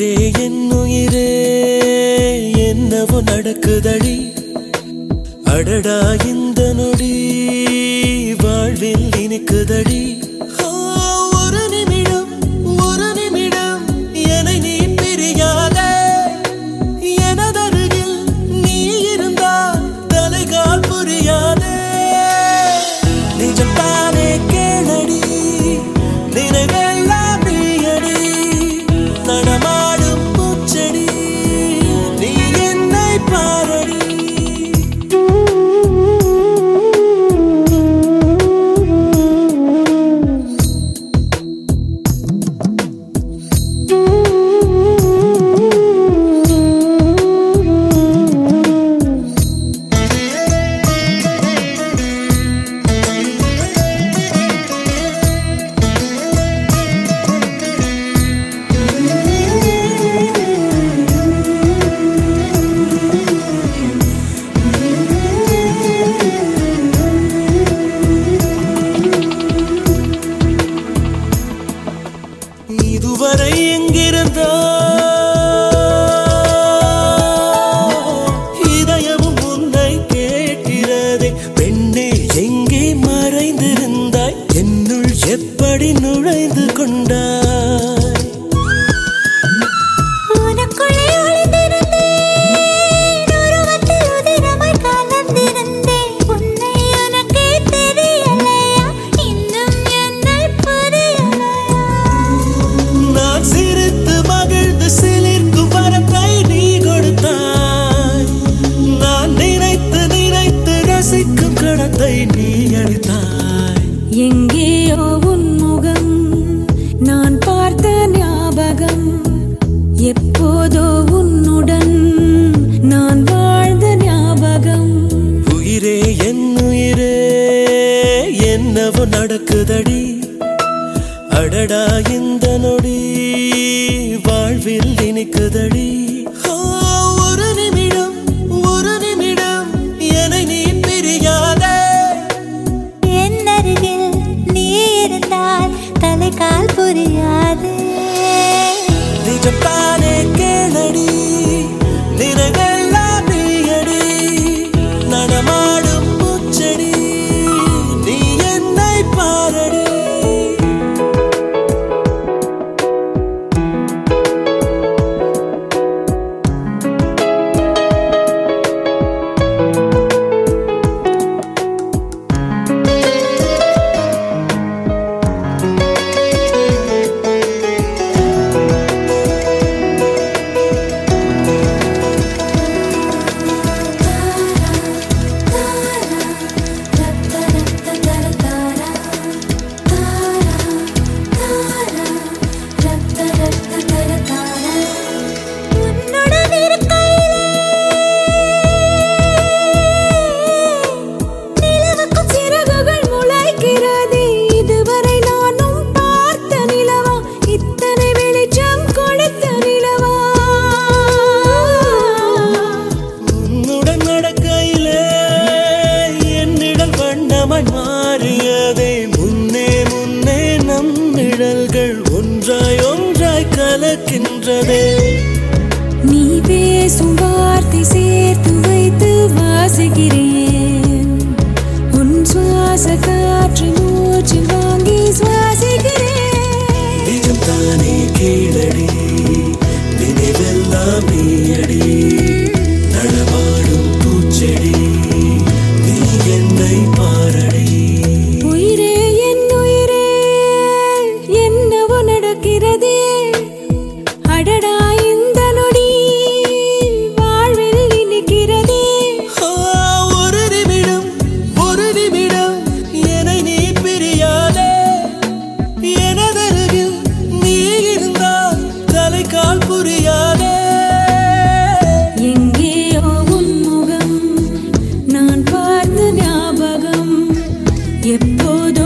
உயிரே என் உயிரே என்னவோ நடக்குதடி அடடா இந்த நொடி வாழ்வில் இனிக்குதடி ஆ, ஒரு நிமிடம் ஒரு நிமிடம் என்னை நீ பிரியாதே எனதருகில் நீ இருந்தால் தலைகால் புரியாதே நிஜம் தானே கேளடி நினைவெல்லாம் நீயடி நடமாடும் பூச்செடி நீ என்னை பாரடி இதுவரை எங்கிருந்தோ இதயமும் உன்னை கேட்கிறதே பெண்ணே எங்கே மறைந்திருந்தாய் என்னுள் எப்படி நுழைந்து கொண்டாய் உனக்குள்ளே ஒளிந்திருந்தேன் உருவத்தில் உதிரமாய் கலந்திருந்தேன் உன்னை எனக்கே தெரியலையா இன்னும் என்னை புரியலையா நான் சிரித்து மகிழ்ந்து சிலிர்க்கும் வரத்தை நீ கொடுத்தாய் நான் நினைத்து நினைத்து ரசிக்கும் கடத்தை நீ அளித்தாய் எங்கேயோ உன் முகம் நான் பார்த்த ஞாபகம் எப்போதோ உன்னுடன் நான் வாழ்ந்த ஞாபகம் உயிரே என் உயிரே என்னவோ நடக்குதடி அடடா இந்த நொடி வாழ்வில் இனிக்குதடி ஆ, ஒரு நிமிடம் ஒரு நிமிடம் என்னை நீ பிரியாதே என் அருகில் நீ இருந்தால் தலைகால் புரியாது நிஜம் தானே கேளடி நினைவெல்லாம் நீயடி நடமாடும் பூச்செடி நீ என்னை பாரடி உன்னுடன் இருக்கையிலே நிலவுக்கும் சிறகுகள் முளைக்கிறதே இதுவரை நானும் பார்த்த நிலவா இத்தனை வெளிச்சம் கொடுத்த நிலவா உன்னுடன் நடக்கையிலே என்னிடல் வண்ணமாய் மாறியதே முன்னே முன்னே நம் நிழல்கள் ஒன்றாய் ஒன்றாய் கலக்கின்றதே நீ பேசும் வார்த்தை சேர்த்து வைத்து வாசிக்கிறேன் உன் சுவாச காற்று மூச்சு வாங்கி சுவாசிக்கிறேன் நிஜம் தானே கீழடி நினைவெல்லாம் நீயடி நடமாடும் பூச்செடி நீ என்னை பாரடி உயிரே என் உயிரே என்னவோ நடக்கிறதே அடடா இந்த நொடி வாழ்வில் இனிக்கிறதே ஆ, ஒரு நிமிடம் ஒரு நிமிடம் என்னை நீ பிரியாதே எனதருகில் நீ இருந்தால் தலைகால் புரியாதே எங்கேயோ உன் முகம் நான் பார்த்த ஞாபகம் எப்போதோ